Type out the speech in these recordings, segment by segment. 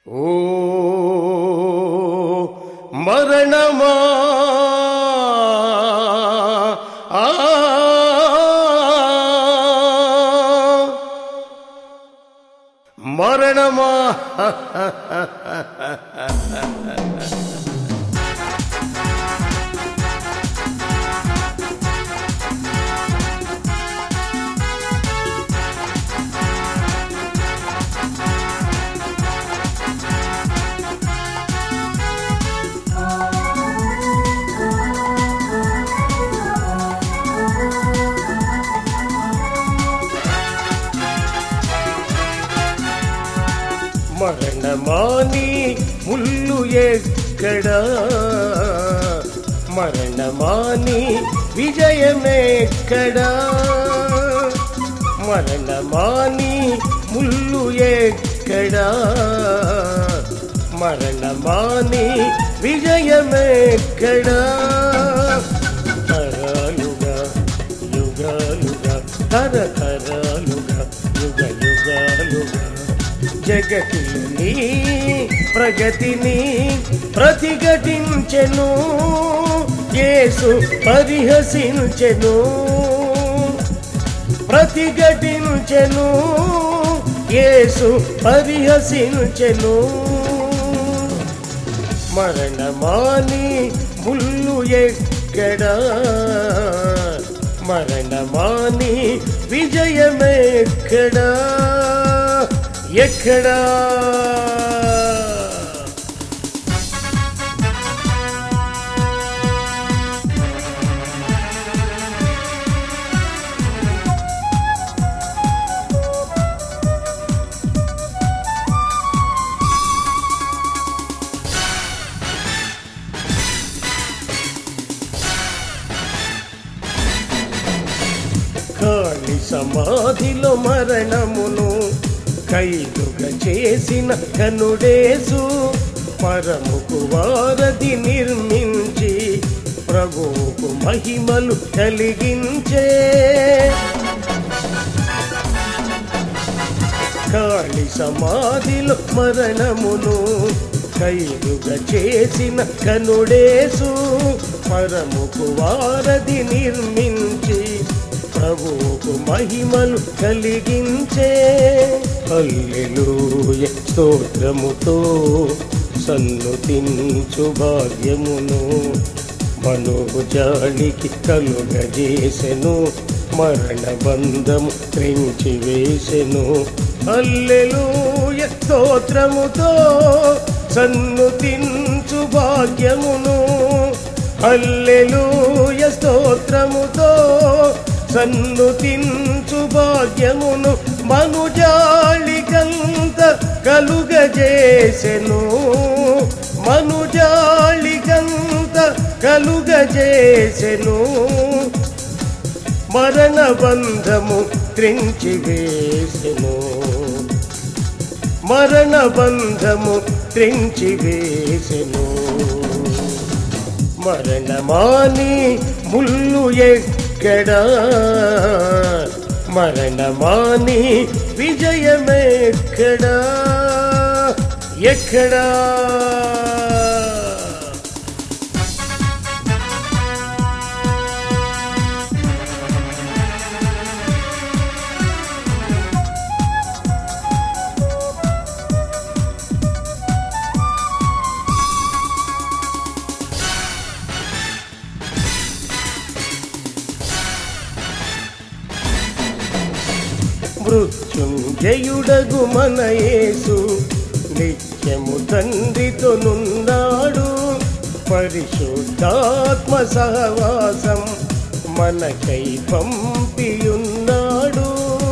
ఓ మరణమా ఆ మరణమా మరణమాని ముళ్ళు ఎక్కడా మరణమాని విజయమెక్కడా మరణమాని ముళ్ళు ఎక్కడా మరణమాని విజయమెక్కడా తరాలుగా యుగాలుగా తరతరాలుగా యుగ యుగాలుగా జగతిని ప్రగతిని ప్రతిఘటించెను యేసు పరిహసించెను ప్రతిఘటించెను యేసు పరిహసించెను మరణమాని ముళ్ళు ఎక్కడా మరణమాని విజయమెక్కడా ఎక్కడా కాళి సమాధిలో మరణమును ఖైదుగా చేసిన కనుడేసు పరముకు వారధి నిర్మించి ప్రభువుకు మహిమలు కలిగించే కాళి సమాధిలో మరణమును ఖైదుగా చేసిన కనుడేసు పరముకు వారధి నిర్మించి ప్రభువుకు మహిమలు కలిగించే హల్లెలూయ స్తోత్రముతో సన్నుతించు భాగ్యమును మనోజాలికి కలుగజేసెను మరణ బంధము త్రించి వేసెను అల్లెలూయ స్తోత్రముతో సన్నుతించు భాగ్యమును అల్లెలూయ స్తోత్రముతో సన్నుతించు భాగ్యమును మనుజాళికంత కలుగజేసెను మనుజాళికంత కలుగజేసెను మరణ బంధము త్రించి వేసెను మరణ బంధము త్రించి వేసెను మరణమాని ముళ్ళు ఎక్కడా మరణమాని విజయమెక్కడా ఎక్కడా మృత్యుంజయుడగు మన యేసు నిత్యము తండ్రితో నున్నాడు పరిశుద్ధాత్మ సహవాసం మనకై పంపియున్నాడు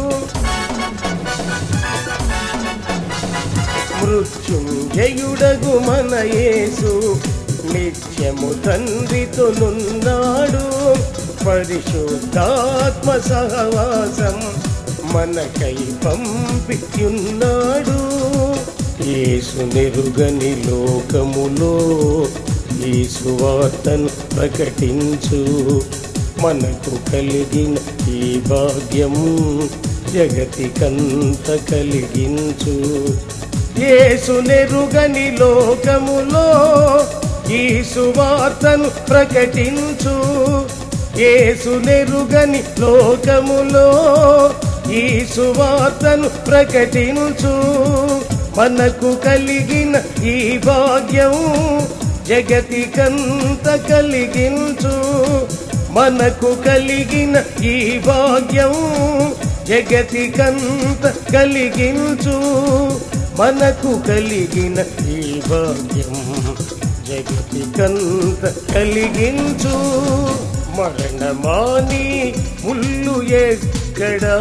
మృత్యుంజయుడగు మన యేసు నిత్యము తండ్రితో నున్నాడు పరిశుద్ధాత్మ సహవాసం మనకై పంపియున్నాడు యేసు నెరుగని లోకములో ఈ సువార్తను ప్రకటించు మనకు కలిగిన ఈ భాగ్యం జగతికంత కలిగించు యేసు నెరుగని లోకములో ఈ సువార్తను ప్రకటించు యేసు నెరుగని లోకములో ఈ సువార్తను ప్రకటించు మనకు కలిగిన ఈ భాగ్యం జగతికంత కలిగించు మనకు కలిగిన ఈ భాగ్యం జగతికంత కలిగించు మనకు కలిగిన ఈ భాగ్యం జగతికంత కలిగించు మరణమాని ముళ్ళు ఎక్కడా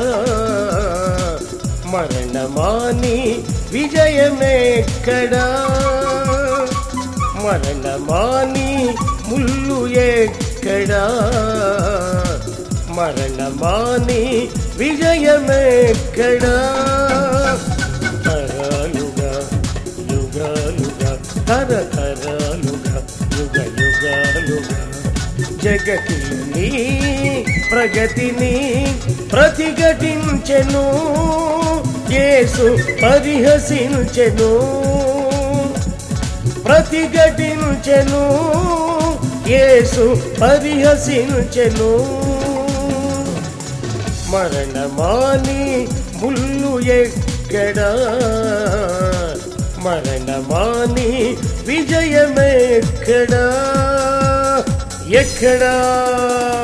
మరణమాని విజయమెక్కడా మరణమాని ముళ్ళు ఎక్కడా మరణమాని విజయమెక్కడా తరాలుగా యుగాలుగా తరతరాలుగా యుగ యుగాలుగా జగతిని ప్రగతిని ప్రతిఘటించెను యేసు పరిహసించెను ప్రతిఘటించెను యేసు పరిహసించెను మరణమాని ముళ్ళు ఎక్కడా మరణమాని విజయమెక్కడా ఎక్కడా